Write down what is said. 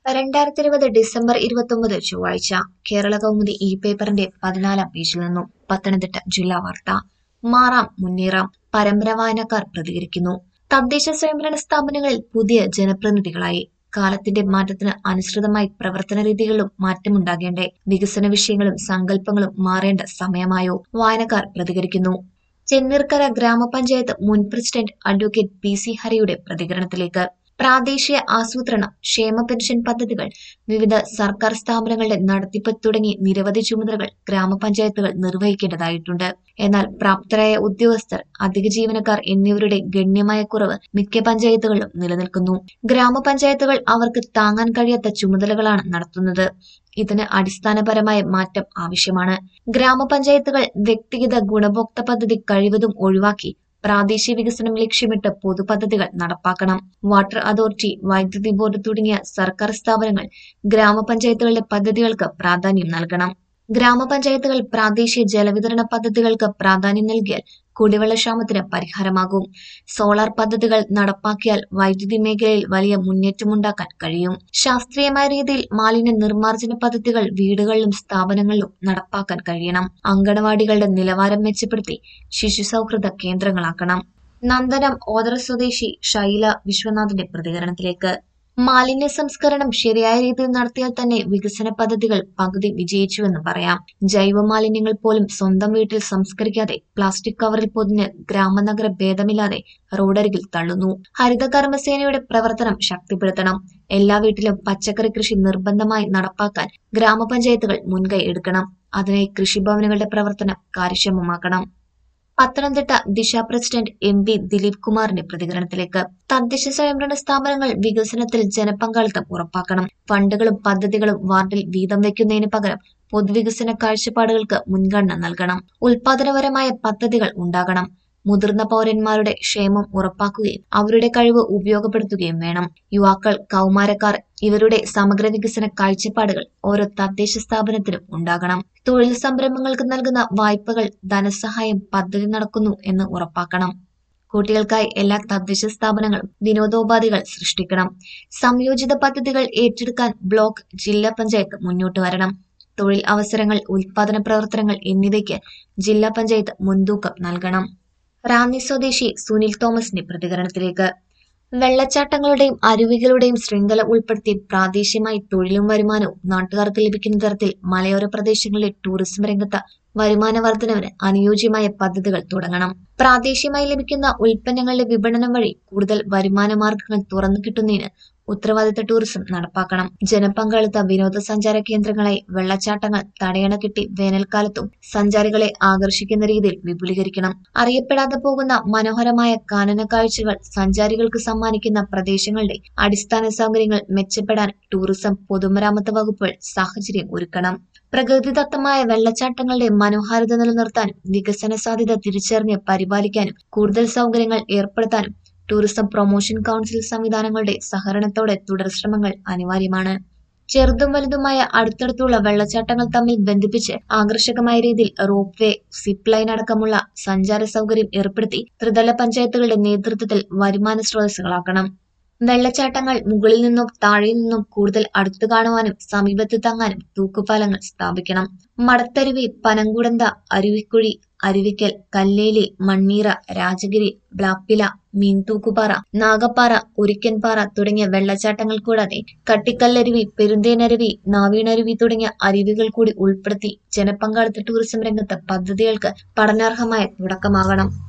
രണ്ടായിരത്തി ഇരുപത് ഡിസംബർ ഇരുപത്തൊമ്പത് ചൊവ്വാഴ്ച കേരള കൗമുദി ഇ പേപ്പറിന്റെ പതിനാലാം പേജിൽ നിന്നും പത്തനംതിട്ട ജില്ലാ വാർത്ത മാറാം മുന്നേറാം പരമ്പര വായനക്കാർ പ്രതികരിക്കുന്നു തദ്ദേശ സ്വയംഭരണ സ്ഥാപനങ്ങളിൽ പുതിയ ജനപ്രതിനിധികളായി കാലത്തിന്റെ മാറ്റത്തിന് അനുസൃതമായി പ്രവർത്തന രീതികളിലും മാറ്റമുണ്ടാകേണ്ടേ വികസന വിഷയങ്ങളും സങ്കല്പങ്ങളും മാറേണ്ട സമയമായോ വായനക്കാർ പ്രതികരിക്കുന്നു ചെന്നീർക്കര ഗ്രാമപഞ്ചായത്ത് മുൻ പ്രസിഡന്റ് അഡ്വക്കേറ്റ് പി സി ഹരിയുടെ പ്രതികരണത്തിലേക്ക് പ്രാദേശിക ആസൂത്രണം ക്ഷേമ പെൻഷൻ പദ്ധതികൾ വിവിധ സർക്കാർ സ്ഥാപനങ്ങളുടെ നടത്തിപ്പ് തുടങ്ങി നിരവധി ചുമതലകൾ ഗ്രാമപഞ്ചായത്തുകൾ നിർവഹിക്കേണ്ടതായിട്ടുണ്ട് എന്നാൽ പ്രാപ്തരായ ഉദ്യോഗസ്ഥർ അധിക ജീവനക്കാർ എന്നിവരുടെ ഗണ്യമായ കുറവ് മിക്ക പഞ്ചായത്തുകളിലും നിലനിൽക്കുന്നു ഗ്രാമപഞ്ചായത്തുകൾ അവർക്ക് താങ്ങാൻ കഴിയാത്ത ചുമതലകളാണ് നടത്തുന്നത് ഇതിന് അടിസ്ഥാനപരമായ മാറ്റം ആവശ്യമാണ് ഗ്രാമപഞ്ചായത്തുകൾ വ്യക്തിഗത ഗുണഭോക്ത പദ്ധതി കഴിവതും ഒഴിവാക്കി പ്രാദേശിക വികസനം ലക്ഷ്യമിട്ട് പൊതുപദ്ധതികൾ നടപ്പാക്കണം വാട്ടർ അതോറിറ്റി വൈദ്യുതി ബോർഡ് തുടങ്ങിയ സർക്കാർ സ്ഥാപനങ്ങൾ ഗ്രാമപഞ്ചായത്തുകളുടെ പദ്ധതികൾക്ക് പ്രാധാന്യം നൽകണം ഗ്രാമപഞ്ചായത്തുകൾ പ്രാദേശിക ജലവിതരണ പദ്ധതികൾക്ക് പ്രാധാന്യം നൽകിയാൽ കുടിവെള്ളക്ഷാമത്തിന് പരിഹാരമാകും സോളാർ പദ്ധതികൾ നടപ്പാക്കിയാൽ വൈദ്യുതി മേഖലയിൽ വലിയ മുന്നേറ്റമുണ്ടാക്കാൻ കഴിയും ശാസ്ത്രീയമായ രീതിയിൽ മാലിന്യ നിർമ്മാർജ്ജന പദ്ധതികൾ വീടുകളിലും സ്ഥാപനങ്ങളിലും നടപ്പാക്കാൻ കഴിയണം അങ്കണവാടികളുടെ നിലവാരം മെച്ചപ്പെടുത്തി ശിശു സൗഹൃദ കേന്ദ്രങ്ങളാക്കണം നന്ദനം ഓതറ സ്വദേശി ഷൈല വിശ്വനാഥിന്റെ പ്രതികരണത്തിലേക്ക് മാലിന്യ സംസ്കരണം ശരിയായ രീതിയിൽ നടത്തിയാൽ തന്നെ വികസന പദ്ധതികൾ പകുതി വിജയിച്ചുവെന്ന് പറയാം ജൈവ മാലിന്യങ്ങൾ പോലും സ്വന്തം വീട്ടിൽ സംസ്കരിക്കാതെ പ്ലാസ്റ്റിക് കവറിൽ പൊതിഞ്ഞ് ഗ്രാമനഗര ഭേദമില്ലാതെ റോഡരികിൽ തള്ളുന്നു ഹരിത കർമ്മസേനയുടെ പ്രവർത്തനം ശക്തിപ്പെടുത്തണം എല്ലാ വീട്ടിലും പച്ചക്കറി കൃഷി നിർബന്ധമായി നടപ്പാക്കാൻ ഗ്രാമപഞ്ചായത്തുകൾ മുൻകൈ എടുക്കണം അതിനായി കൃഷിഭവനുകളുടെ പ്രവർത്തനം കാര്യക്ഷമമാക്കണം പത്തനംതിട്ട ദിശ പ്രസിഡന്റ് എം വി ദിലീപ് കുമാറിന്റെ പ്രതികരണത്തിലേക്ക് തദ്ദേശ സ്വയംഭരണ സ്ഥാപനങ്ങൾ വികസനത്തിൽ ജനപങ്കാളിത്തം ഉറപ്പാക്കണം ഫണ്ടുകളും പദ്ധതികളും വാർഡിൽ വീതം വയ്ക്കുന്നതിന് പകരം പൊതുവികസന കാഴ്ചപ്പാടുകൾക്ക് മുൻഗണന നൽകണം ഉൽപാദനപരമായ പദ്ധതികൾ ഉണ്ടാകണം മുതിർന്ന പൗരന്മാരുടെ ക്ഷേമം ഉറപ്പാക്കുകയും അവരുടെ കഴിവ് ഉപയോഗപ്പെടുത്തുകയും വേണം യുവാക്കൾ കൗമാരക്കാർ ഇവരുടെ സമഗ്ര വികസന കാഴ്ചപ്പാടുകൾ ഓരോ തദ്ദേശ സ്ഥാപനത്തിനും ഉണ്ടാകണം തൊഴിൽ സംരംഭങ്ങൾക്ക് നൽകുന്ന വായ്പകൾ ധനസഹായം പദ്ധതി നടക്കുന്നു എന്ന് ഉറപ്പാക്കണം കുട്ടികൾക്കായി എല്ലാ തദ്ദേശ സ്ഥാപനങ്ങളും വിനോദോപാധികൾ സൃഷ്ടിക്കണം സംയോജിത പദ്ധതികൾ ഏറ്റെടുക്കാൻ ബ്ലോക്ക് ജില്ലാ പഞ്ചായത്ത് മുന്നോട്ട് വരണം തൊഴിൽ അവസരങ്ങൾ ഉൽപാദന പ്രവർത്തനങ്ങൾ എന്നിവയ്ക്ക് ജില്ലാ പഞ്ചായത്ത് മുൻതൂക്കം നൽകണം റാന്നി സ്വദേശി സുനിൽ തോമസിന്റെ പ്രതികരണത്തിലേക്ക് വെള്ളച്ചാട്ടങ്ങളുടെയും അരുവികളുടെയും ശൃംഖല ഉൾപ്പെടുത്തി പ്രാദേശികമായി തൊഴിലും വരുമാനവും നാട്ടുകാർക്ക് ലഭിക്കുന്ന തരത്തിൽ മലയോര പ്രദേശങ്ങളിലെ ടൂറിസം രംഗത്ത് വരുമാന വർധനവിന് അനുയോജ്യമായ പദ്ധതികൾ തുടങ്ങണം പ്രാദേശികമായി ലഭിക്കുന്ന ഉൽപ്പന്നങ്ങളുടെ വിപണനം വഴി കൂടുതൽ വരുമാന മാർഗങ്ങൾ തുറന്നു കിട്ടുന്നതിന് ഉത്തരവാദിത്ത ടൂറിസം നടപ്പാക്കണം ജനപങ്കാളിത്ത വിനോദസഞ്ചാര കേന്ദ്രങ്ങളായി വെള്ളച്ചാട്ടങ്ങൾ തടയണ കെട്ടി വേനൽക്കാലത്തും സഞ്ചാരികളെ ആകർഷിക്കുന്ന രീതിയിൽ വിപുലീകരിക്കണം അറിയപ്പെടാതെ പോകുന്ന മനോഹരമായ കാനന കാഴ്ചകൾ സഞ്ചാരികൾക്ക് സമ്മാനിക്കുന്ന പ്രദേശങ്ങളുടെ അടിസ്ഥാന സൗകര്യങ്ങൾ മെച്ചപ്പെടാൻ ടൂറിസം പൊതുമരാമത്ത് വകുപ്പുകൾ സാഹചര്യം ഒരുക്കണം പ്രകൃതിദത്തമായ വെള്ളച്ചാട്ടങ്ങളുടെ മനോഹാരിത നിലനിർത്താനും വികസന സാധ്യത തിരിച്ചറിഞ്ഞ് പരിപാലിക്കാനും കൂടുതൽ സൗകര്യങ്ങൾ ഏർപ്പെടുത്താനും ടൂറിസം പ്രൊമോഷൻ കൗൺസിൽ സംവിധാനങ്ങളുടെ സഹകരണത്തോടെ തുടർ ശ്രമങ്ങൾ അനിവാര്യമാണ് ചെറുതും വലുതുമായ അടുത്തടുത്തുള്ള വെള്ളച്ചാട്ടങ്ങൾ തമ്മിൽ ബന്ധിപ്പിച്ച് ആകർഷകമായ രീതിയിൽ റോപ്പ് വേ സിപ്പ് ലൈൻ അടക്കമുള്ള സഞ്ചാര സൗകര്യം ഏർപ്പെടുത്തി ത്രിതല പഞ്ചായത്തുകളുടെ നേതൃത്വത്തിൽ വരുമാന സ്രോതസ്സുകളാക്കണം വെള്ളച്ചാട്ടങ്ങൾ മുകളിൽ നിന്നും താഴെ നിന്നും കൂടുതൽ അടുത്തു കാണുവാനും സമീപത്ത് തങ്ങാനും തൂക്കുപാലങ്ങൾ സ്ഥാപിക്കണം മടത്തരുവി പനങ്കുടന്ത അരുവിക്കുഴി അരുവിക്കൽ കല്ലേലി മണ്ണീറ രാജഗിരി ബ്ലാപ്പില മീൻതൂക്കുപാറ നാഗപ്പാറ ഉരിക്കൻപാറ തുടങ്ങിയ വെള്ളച്ചാട്ടങ്ങൾ കൂടാതെ കട്ടിക്കല്ലരുവി പെരുന്തേനരുവി നാവീണരുവി തുടങ്ങിയ അരുവികൾ കൂടി ഉൾപ്പെടുത്തി ജനപങ്കാളിത്ത ടൂറിസം രംഗത്ത് പദ്ധതികൾക്ക് പഠനാർഹമായ തുടക്കമാകണം